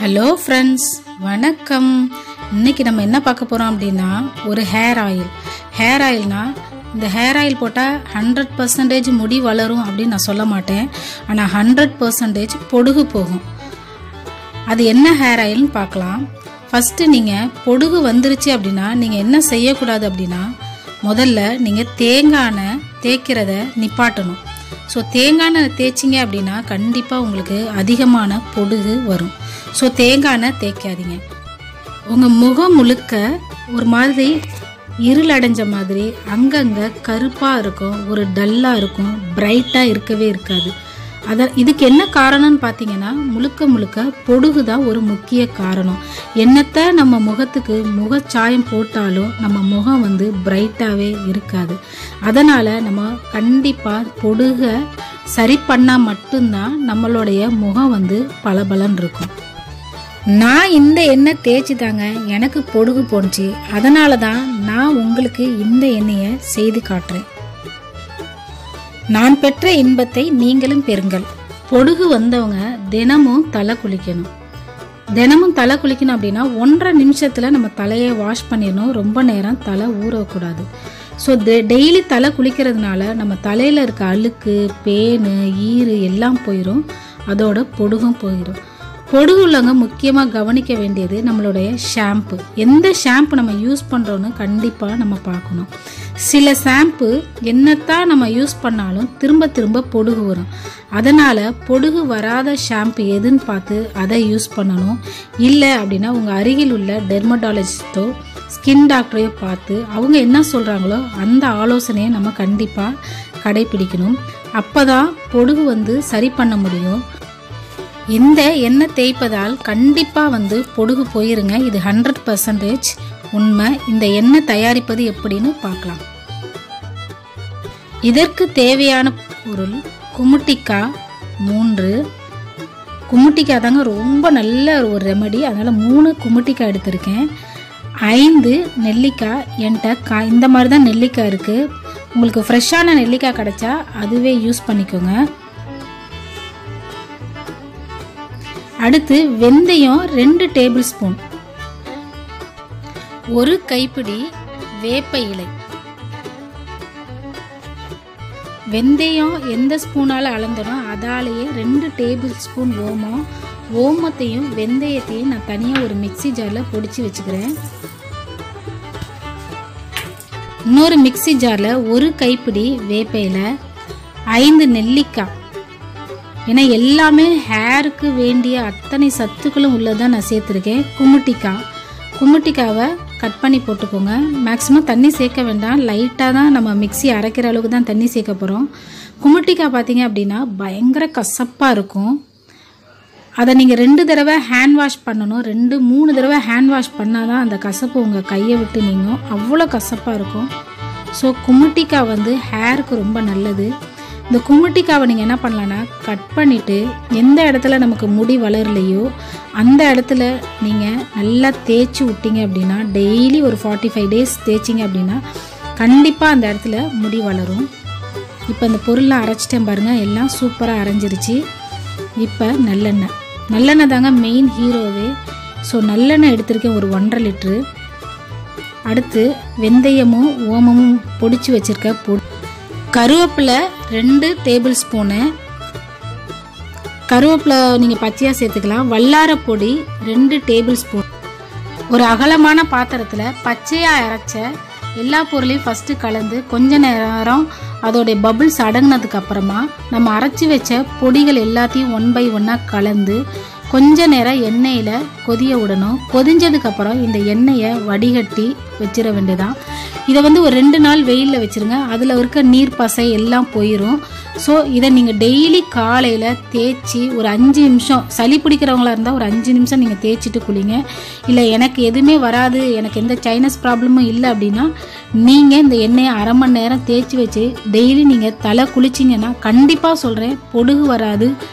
hello friends வணக்கம் இன்னைக்கு நம்ம என்ன பார்க்க போகிறோம் அப்படின்னா ஒரு ஹேர் ஆயில் ஹேர் ஆயில்னா இந்த ஹேர் ஆயில் போட்டால் ஹண்ட்ரட் பர்சன்டேஜ் முடி வளரும் அப்படின்னு நான் சொல்ல மாட்டேன் ஆனால் ஹண்ட்ரட் பர்சன்டேஜ் பொடுகு போகும் அது என்ன ஹேர் ஆயில்னு பார்க்கலாம் ஃபஸ்ட்டு நீங்கள் பொடுகு வந்துருச்சு அப்படின்னா நீங்கள் என்ன செய்யக்கூடாது அப்படின்னா முதல்ல நீங்கள் தேங்காய் எண்ணெய் தேய்க்கிறத நிப்பாட்டணும் ஸோ தேங்காய் எண்ணெய் தேய்ச்சிங்க அப்படின்னா கண்டிப்பாக உங்களுக்கு அதிகமான பொடுகு வரும் ஸோ தேங்காய் எண்ணெய் தேய்க்காதீங்க உங்கள் முகம் முழுக்க ஒரு மாதிரி இருளடைஞ்ச மாதிரி அங்கங்கே கருப்பாக இருக்கும் ஒரு டல்லாக இருக்கும் பிரைட்டாக இருக்கவே இருக்காது அத இதுக்கு என்ன காரணம்னு பார்த்தீங்கன்னா முழுக்க முழுக்க பொடுகு தான் ஒரு முக்கிய காரணம் என்னத்தை நம்ம முகத்துக்கு முகச்சாயம் போட்டாலும் நம்ம முகம் வந்து பிரைட்டாகவே இருக்காது அதனால் நம்ம கண்டிப்பாக பொடுகை சரி பண்ணால் மட்டும்தான் நம்மளுடைய முகம் வந்து பளபளன்னு இருக்கும் நான் இந்த எண்ணெய் தேய்ச்சி தாங்க எனக்கு பொடுகு போணுச்சு அதனால தான் நான் உங்களுக்கு இந்த எண்ணெயை செய்து காட்டுறேன் நான் பெற்ற இன்பத்தை நீங்களும் பெறுங்கள் பொடுகு வந்தவங்க தினமும் தலை குளிக்கணும் தினமும் தலை குளிக்கணும் அப்படின்னா ஒன்றரை நிமிஷத்தில் நம்ம தலையை வாஷ் பண்ணிடணும் ரொம்ப நேரம் தலை ஊறக்கூடாது ஸோ டெய்லி தலை குளிக்கிறதுனால நம்ம தலையில் இருக்க அழுக்கு பேனு ஈறு எல்லாம் போயிடும் அதோட பொடுகும் போயிடும் பொடுகு உள்ளவங்க முக்கியமாக கவனிக்க வேண்டியது நம்மளுடைய ஷாம்பு எந்த ஷாம்பு நம்ம யூஸ் பண்ணுறோன்னு கண்டிப்பாக நம்ம பார்க்கணும் சில ஷாம்பு என்னத்தான் நம்ம யூஸ் பண்ணாலும் திரும்ப திரும்ப பொடுகு வரும் அதனால் பொடுகு வராத ஷாம்பு எதுன்னு பார்த்து அதை யூஸ் பண்ணணும் இல்லை அப்படின்னா உங்கள் அருகில் உள்ள டெர்மடாலஜிஸ்டோ ஸ்கின் டாக்டரையோ பார்த்து அவங்க என்ன சொல்கிறாங்களோ அந்த ஆலோசனையை நம்ம கண்டிப்பாக கடைபிடிக்கணும் அப்போ தான் பொடுகு வந்து சரி பண்ண முடியும் இந்த எண்ணெய் தேய்ப்பதால் கண்டிப்பாக வந்து பொடுகு போயிருங்க இது ஹண்ட்ரட் பர்சன்டேஜ் உண்மை இந்த எண்ணெய் தயாரிப்பது எப்படின்னு பார்க்கலாம் இதற்கு தேவையான பொருள் குமுட்டிக்காய் மூன்று குமுட்டிக்காய் தாங்க ரொம்ப நல்ல ஒரு ரெமடி அதனால் மூணு குமுட்டிக்காய் எடுத்திருக்கேன் ஐந்து நெல்லிக்காய் என்கிட்ட கா இந்த மாதிரி தான் நெல்லிக்காய் இருக்குது உங்களுக்கு ஃப்ரெஷ்ஷான நெல்லிக்காய் கிடைச்சா அதுவே யூஸ் பண்ணிக்கோங்க அடுத்து வெந்தயம் ரெண்டு டேபிள் ஸ்பூன் ஒரு கைப்பிடி வேப்ப இலை வெந்தயம் எந்த ஸ்பூனால் அளந்தனோ அதாலேயே ரெண்டு டேபிள் ஸ்பூன் ஓமம் ஓமத்தையும் வெந்தயத்தையும் நான் தனியாக ஒரு மிக்சி ஜாரில் பொடிச்சு வச்சுக்கிறேன் இன்னொரு மிக்சி ஜாரில் ஒரு கைப்பிடி வேப்ப இலை ஐந்து நெல்லிக்காய் ஏன்னா எல்லாமே ஹேருக்கு வேண்டிய அத்தனை சத்துக்களும் உள்ளதான் நான் சேர்த்துருக்கேன் குமுட்டிக்காய் குமுட்டிக்காவை கட் பண்ணி போட்டுக்கோங்க மேக்ஸிமம் தண்ணி சேர்க்க வேண்டாம் லைட்டாக தான் நம்ம மிக்சி அரைக்கிற அளவுக்கு தான் தண்ணி சேர்க்க போகிறோம் குமுட்டிக்காய் பார்த்தீங்க அப்படின்னா பயங்கர கசப்பாக இருக்கும் அதை நீங்கள் ரெண்டு தடவை ஹேண்ட் வாஷ் பண்ணணும் ரெண்டு மூணு தடவை ஹேண்ட் வாஷ் பண்ணால் தான் அந்த கசப்பு உங்கள் கையை விட்டு நீங்கும் அவ்வளோ கசப்பாக இருக்கும் ஸோ குமுட்டிக்காய் வந்து ஹேருக்கு ரொம்ப நல்லது இந்த கும்முட்டிக்காவை நீங்கள் என்ன பண்ணலான்னா கட் பண்ணிவிட்டு எந்த இடத்துல நமக்கு முடி வளரலையோ அந்த இடத்துல நீங்கள் நல்லா தேய்ச்சி விட்டீங்க அப்படின்னா டெய்லி ஒரு ஃபார்ட்டி ஃபைவ் டேஸ் தேய்ச்சிங்க அப்படின்னா கண்டிப்பாக அந்த இடத்துல முடி வளரும் இப்போ இந்த பொருள்லாம் அரைச்சிட்டேன் பாருங்கள் எல்லாம் சூப்பராக அரைஞ்சிருச்சு இப்போ நல்லெண்ணெய் நல்லெண்ணெய் தாங்க மெயின் ஹீரோவே ஸோ நல்லெண்ணெய் எடுத்திருக்கேன் ஒரு ஒன்றரை லிட்ரு அடுத்து வெந்தயமும் ஓமமும் பொடிச்சு வச்சுருக்க பொ கருவேப்பிலை ரெண்டு டேபிள் ஸ்பூனு கருவேப்பிலை நீங்கள் பச்சையாக சேர்த்துக்கலாம் வல்லார பொடி ரெண்டு டேபிள் ஸ்பூன் ஒரு அகலமான பாத்திரத்தில் பச்சையாக அரைச்ச எல்லா பொருளையும் ஃபஸ்ட்டு கலந்து கொஞ்ச நேரம் அதோடைய பபுள்ஸ் அடங்கினதுக்கு அப்புறமா நம்ம அரைச்சி வச்ச பொடிகள் எல்லாத்தையும் ஒன் பை ஒன்னாக கலந்து கொஞ்ச நேரம் எண்ணெயில் கொதிய விடணும் கொதிஞ்சதுக்கப்புறம் இந்த எண்ணெயை வடிகட்டி வச்சிட வேண்டியதான் இதை வந்து ஒரு ரெண்டு நாள் வெயிலில் வச்சுருங்க அதில் இருக்க நீர் பசை எல்லாம் போயிடும் ஸோ இதை நீங்கள் டெய்லி காலையில் தேய்ச்சி ஒரு அஞ்சு நிமிஷம் சளி பிடிக்கிறவங்களா இருந்தால் ஒரு அஞ்சு நிமிஷம் நீங்கள் தேய்ச்சிட்டு குளிங்க இல்லை எனக்கு எதுவுமே வராது எனக்கு எந்த சைனஸ் ப்ராப்ளமும் இல்லை அப்படின்னா நீங்கள் இந்த எண்ணெயை அரை மணி நேரம் தேய்ச்சி வச்சு டெய்லி நீங்கள் தலை குளிச்சிங்கன்னா கண்டிப்பாக சொல்கிறேன் பொடுகு வராது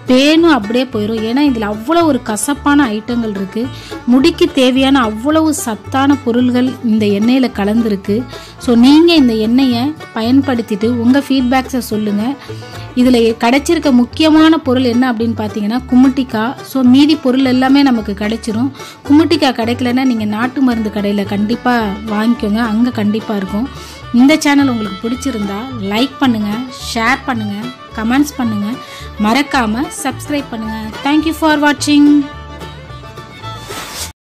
பேனும் அப்படியே போயிடும் ஏன்னா இதில் அவ்வளோ ஒரு கசப்பான ஐட்டங்கள் இருக்குது முடிக்கு தேவையான அவ்வளவு சத்தான பொருள்கள் இந்த எண்ணெயில் கலந்துருக்கு ஸோ நீங்கள் இந்த எண்ணெயை பயன்படுத்திட்டு உங்கள் ஃபீட்பேக்ஸை சொல்லுங்கள் இதில் கிடைச்சிருக்க முக்கியமான பொருள் என்ன அப்படின்னு பார்த்தீங்கன்னா கும்மிட்டிக்காய் ஸோ மீதி பொருள் எல்லாமே நமக்கு கிடைச்சிரும் கும்மிட்டிக்காய் கிடைக்கலன்னா நீங்கள் நாட்டு மருந்து கடையில் கண்டிப்பாக வாங்கிக்கோங்க அங்கே கண்டிப்பாக இருக்கும் இந்த சேனல் உங்களுக்கு பிடிச்சிருந்தா லைக் பண்ணுங்கள் ஷேர் பண்ணுங்கள் கமெண்ட்ஸ் பண்ணுங்கள் மறக்காமல் சப்ஸ்கிரைப் பண்ணுங்கள் தேங்க்யூ ஃபார் வாட்சிங்